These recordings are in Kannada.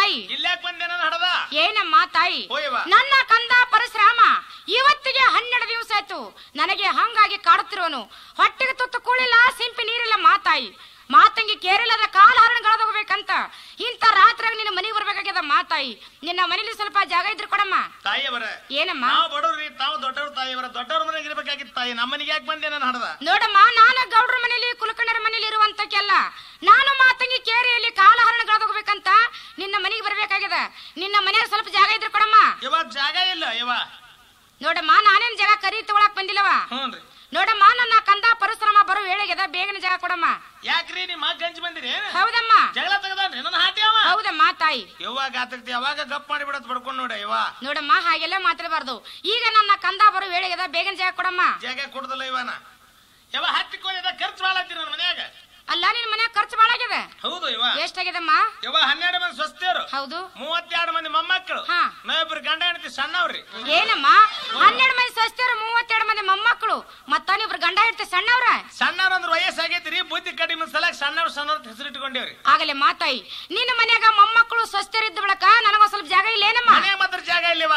ತಾಯಿ ಇಲ್ಯಾಕ್ ಬಂದೇನ ಹಡದ ಏನಮ್ಮ ತಾಯಿ ಹೋಯವ್ವ. ನನ್ನ ಕಂದ ಪರಶುರಾಮ ಇವತ್ತಿಗೆ ಹನ್ನೆರಡು ದಿವಸ ಆಯ್ತು ನನಗೆ ಹಂಗಾಗಿ ಕಾಡುತ್ತಿರುವನು ಹೊಟ್ಟೆಗೆ ತುತ್ತು ಕೂಳಿಲ್ಲ ಸಿಂಪಿ ನೀರಿಲ್ಲ ಮಾತಾಯಿ ಮಾತಂಗಿ ಕೇರಿಲ್ಲದ ಕಾಲ ಹರಣಗಳದೋಗ್ಬೇಕಂತ ಇಂಥ ರಾತ್ರಿಯಾಗ ನಿನ್ನ ಮನೆಗೆ ಬರ್ಬೇಕಾಗ್ಯದ ಮಾತಾಯಿ ನಿನ್ನ ಮನೇಲಿ ಸ್ವಲ್ಪ ಜಾಗ ಇದ್ರೆ ಕೊಡಮ್ಮ ತಾಯಿಯವರ ಏನಮ್ಮ ನಾವು ಬಡವ್ರಿ ತಾವು ದೊಡ್ಡವ್ರ ತಾಯಿಯವರ ದೊಡ್ಡವ್ರ ಮನೆಗೆ ಇರ್ಬೇಕಾಗಿತ್ತು ತಾಯಿ ನಮ್ಮ ಮನೆಗೆ ಯಾಕೆ ಬಂದೆ ನಾನು ಹಡದ ನೋಡಮ್ಮ ನಾನು ಗೌಡ್ರ ಮನೇಲಿ ಕುಲಕರ್ಣರ ಮನೇಲಿ ಇರುವಂತಕ್ಕೆಲ್ಲ ನಾನು ಮಾತಂಗಿ ಕೇರಿಯಲ್ಲಿ ಕಾಲ ಹರಣಗಳದೋಗ್ಬೇಕಂತ ನಿನ್ನ ಮನೆಗೆ ಬರ್ಬೇಕಾಗ್ಯದ ನಿನ್ನ ಮನೆಯಾಗ ಸ್ವಲ್ಪ ಜಾಗ ಇದ್ರೆ ಕೊಡಮ್ಮ ಇವಾಗ ಜಾಗ ಇಲ್ಲ ಇವ ನೋಡಮ್ಮ ನಾನೇನ್ ಜಾಗ ಕರಿ ತಗೊಳಕ್ ಬಂದಿಲ್ಲವ ಹ್ಞೂನ್ರಿ ನೋಡಮ್ಮ ನನ್ನ ಕಂದ ಪರಿಶ್ರಮ ಬರೋ ವೇಳೆಗೆದ ಬೇಗನೆ ಜಾಗ ಕೊಡಮ್ಮ ಯಾಕ್ರಿ ನಿಮ್ಮ ಗಂಜಿ ಬಂದಿರಿ ಏನ ಹೌದಮ್ಮ ಜಗಳ ತೆಗದಾನ್ರಿ ನನ್ನ ಹಾಟಿ ಅವ ಹೌದಮ್ಮ ತಾಯಿ ಯಾವಾಗ ಆತಕ್ತಿ ಯಾವಾಗ ಗಪ್ ಮಾಡಿ ಬಿಡತ್ ಬಡ್ಕೊಂಡ್ ನೋಡ ಇವ ನೋಡಮ್ಮ ಹಾಗೆಲ್ಲ ಮಾತಾಡಬಾರ್ದು ಈಗ ನನ್ನ ಕಂದ ಬರೋ ವೇಳೆಗೆದ ಬೇಗನೆ ಜಾಗ ಕೊಡಮ್ಮ ಜಾಗ ಕೊಡದಲ್ಲ ಇವನ ಯಾವ ಹತ್ತಿಕೊಂಡಿದ ಖರ್ಚು ಭಾಳ ಆಗ್ತೀರಿ ನನ್ನ ಮನ್ಯಾಗ ಅಲ್ಲ ನಿನ್ ಮನ್ಯಾಗ ಖರ್ಚು ಬಾಳ ಆಗ್ಯದ ಹೌದು ಇವ ಎಷ್ಟಾಗ್ಯದಮ್ಮ ಇವ ಹನ್ನೆರಡು ಮಂದಿ ಸ್ವಸ್ಥರು ಹೌದು ಮೂವತ್ತೆರಡು ಮಂದಿ ಮೊಮ್ಮಕ್ಕಳು ಹಾ. ನಾವಿಬ್ರು ಗಂಡ ಹೆಂಡತಿ ಸಣ್ಣವ್ರಿ ಏನಮ್ಮ ಹನ್ನೆರಡು ಮಂದಿ ಸ್ವಸ್ಥರು ಮೂವತ್ತೆರಡು ಮಂದಿ ಮೊಮ್ಮಕ್ಕಳು ಮತ್ತ ನೀವ್ರ ಗಂಡ ಇರ್ತಿ ಸಣ್ಣವ್ರ ಸಣ್ಣವ್ರ ಅಂದ್ರೆ ವಯಸ್ಸಾಗೈತ್ರಿ ಬುದ್ಧಿ ಕಡಿಮೆ ಸಲಕ್ ಸಣ್ಣವ್ರ ಸಣ್ಣವ್ರ ಹೆಸರು ಇಟ್ಕೊಂಡಿವ್ರಿ ಆಗಲೇ ಮಾತಾಯಿ ನಿನ್ನ ಮನ್ಯಾಗ ಮೊಮ್ಮಕ್ಕಳು ಸ್ವಸ್ಥರಿದ್ದ ಬಳಕ ನನಗೊಂದ್ ಸ್ವಲ್ಪ ಜಾಗ ಇಲ್ಲ ಏನಮ್ಮ ಮನೆ ಮಾತ್ರ ಜಾಗ ಇಲ್ಲಿವ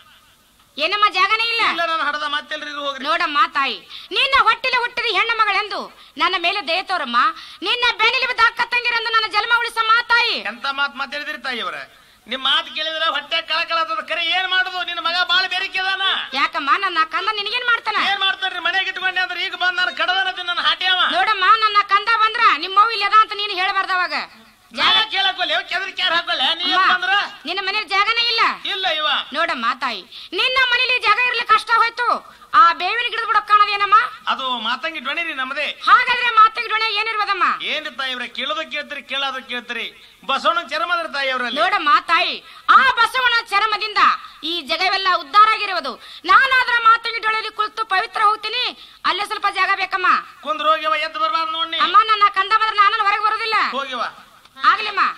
ಏನಮ್ಮ ಜಾಗನೇ ಇಲ್ಲ ಇಲ್ಲ ನಾನು ಹಡದ ಮತ್ತೆಲ್ರಿ ಹೋಗ್ರಿ ನೋಡಮ್ಮ ತಾಯಿ ನಿನ್ನ ಹೊಟ್ಟಿಲೆ ಹುಟ್ಟಿದ ಹೆಣ್ಣ ಮಗಳೆಂದು ನನ್ನ ಮೇಲೆ ದಯ ತೋರಮ್ಮ ನಿನ್ನ ಬೆನ್ನಿಲಿ ಬಿದ್ದ ಅಕ್ಕ ತಂಗಿರೆಂದು ನನ್ನ ಜನ್ಮ ಉಳಿಸ ಮಾತಾಯಿ ಎಂತ ಮಾತ್ ಮಾತಾಡಿದ್ರಿ ತಾಯಿಯವರ ನಿಮ್ ಮಾತು ಕೇಳಿದ್ರೆ ಹೊಟ್ಟೆ ಕಳಕಳ ಆಗ್ತದ ಕರೆ ಏನ್ ಮಾಡುದು ನಿನ್ನ ಮಗ ಬಾಳ ಬೆರಿಕೆದಾನ ಯಾಕಮ್ಮ ನನ್ನ ಕಂದ ನಿನಗೇನ್ ಮಾಡ್ತಾನ ಏನ್ ಮಾಡ್ತಾರ್ರಿ ಮನೆಗೆ ಇಟ್ಕೊಂಡೆ ಅಂದ್ರೆ ಈಗ ಬಂದ್ ನಾನು ಕಡದನ ನನ್ನ ಹಾಟಿ ಅವ ನೋಡಮ್ಮ ನನ್ನ ಕಂದ ಬಂದ್ರ ನಿಮ್ಮ ಅವ್ವ ಇಲ್ಲದ ಅಂತ ನೀನು ಹೇಳ್ಬಾರ್ದ ಅವಾಗ ಜಾಗ ಕೇಳಕ್ಕೊಲ್ಲ ಕೆದರಿ ಕ್ಯಾರ ಹಾಕೊಲ್ಲ ನೀ ಅಮ್ಮ, ಬಂದ್ರ ನಿನ್ನ ಮನೇಲಿ ಜಾಗನೇ ಇಲ್ಲ ಇಲ್ಲ ಇವ ನೋಡಮ್ಮ ತಾಯಿ ನಿನ್ನ ಮನೇಲಿ ಜಾಗ ಇರ್ಲಿಕ್ಕೆ ಕಷ್ಟ ಹೋಯ್ತು ಆ ಬೇವಿನ ಗಿಡದ ಬಿಡಕ್ ಕಾಣೋದೇನಮ್ಮ ಅದು ಮಾತಂಗಿ ಡ್ವಣಿರಿ ನಮ್ಮದೇ ಹಾಗಾದ್ರೆ ಮಾತಿಗೆ ಡೊಣೆ ಏನಿರ್ಬೋದಮ್ಮ ಏನ್ರಿ ತಾಯಿವ್ರ ಕೇಳೋದ ಕೇಳ್ತೀರಿ ಕೇಳೋದ ಕೇಳ್ತೀರಿ ಬಸವಣ್ಣ ಚರಮದ್ರ ತಾಯಿಯವರಲ್ಲಿ ನೋಡಮ್ಮ ತಾಯಿ ಆ ಬಸವನ ಚರಮದಿಂದ ಈ ಜಗವೆಲ್ಲ ಉದ್ಧಾರ ಆಗಿರುವುದು ನಾನಾದ್ರ ಮಾತಂಗಿ ಡೊಳೆಯಲ್ಲಿ ಕುಳಿತು ಪವಿತ್ರ ಹೋಗ್ತೀನಿ ಅಲ್ಲೇ ಸ್ವಲ್ಪ ಜಾಗ ಬೇಕಮ್ಮ ಕುಂದ್ರ ಹೋಗ್ಯವ ಎದ್ದು ಬರ್ಬಾರ್ದು ನೋಡಿ ಅಮ್ಮ ನನ್ನ ಕಂದ ಬಂದ್ರೆ ನಾನು ಹೊರಗೆ ಬರೋದಿಲ್ಲ ಹೋಗಿವ ಆಗ್ಲಿಮ್ಮ